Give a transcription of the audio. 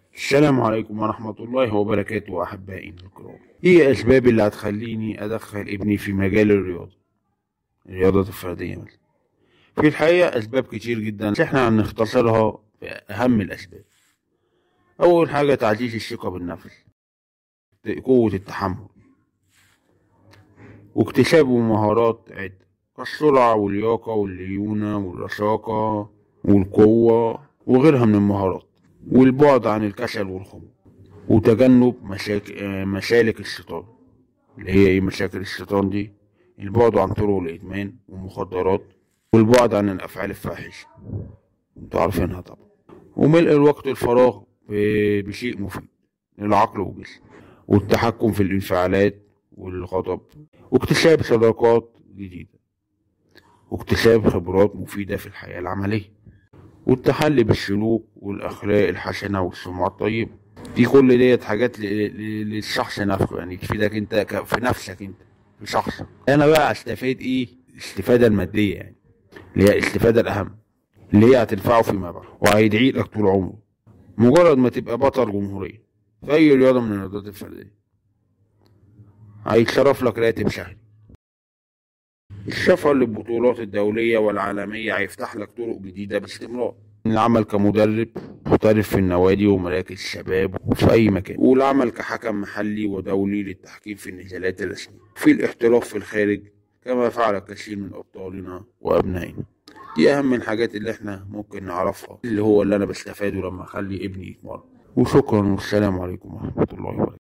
السلام عليكم ورحمة الله وبركاته أحبائي الكرام إيه أسباب اللي هتخليني أدخل ابني في مجال الرياضة الرياضة الفردية مثلا في الحقيقة أسباب كتير جدا بس إحنا هنختصرها في أهم الأسباب أول حاجة تعزيز الثقة بالنفس قوة التحمل واكتساب مهارات عدة كالسرعة واللياقة والليونة والرشاقة والقوة وغيرها من المهارات والبعد عن الكسل والخمول وتجنب مشاك... آه، مسالك الشيطان اللي هي ايه مشاكل الشيطان دي البعد عن طرق الادمان والمخدرات والبعد عن الافعال الفاحشه انتوا عارفينها طبعا وملء الوقت الفراغ ب- بشيء مفيد للعقل والجسم والتحكم في الانفعالات والغضب واكتساب صداقات جديدة واكتساب خبرات مفيدة في الحياة العملية والتحلي بالسلوك والأخلاق الحسنة والسمعة الطيبة دي كل ديت حاجات ل- ل- للشخص نفسه يعني تفيدك انت ك- في نفسك انت في شخصك انا بقى استفاد ايه الاستفادة المادية يعني اللي هي الاستفادة الأهم اللي هي هتنفعه فيما بعد وهيدعي لك طول عمره مجرد ما تبقى بطل جمهورية في أي رياضة من الرياضات الفردية هيتصرف لك راتب شهري السفر للبطولات الدولية والعالمية هيفتح لك طرق جديدة باستمرار العمل كمدرب محترف في النوادي ومراكز الشباب وفي أي مكان والعمل كحكم محلي ودولي للتحكيم في النزالات الرسمية في الاحتراف في الخارج كما فعل كثير من أبطالنا وأبنائنا دي أهم الحاجات اللي احنا ممكن نعرفها اللي هو اللي أنا بستفاده لما أخلي ابني يتمرن وشكرا والسلام عليكم ورحمة الله وبركاته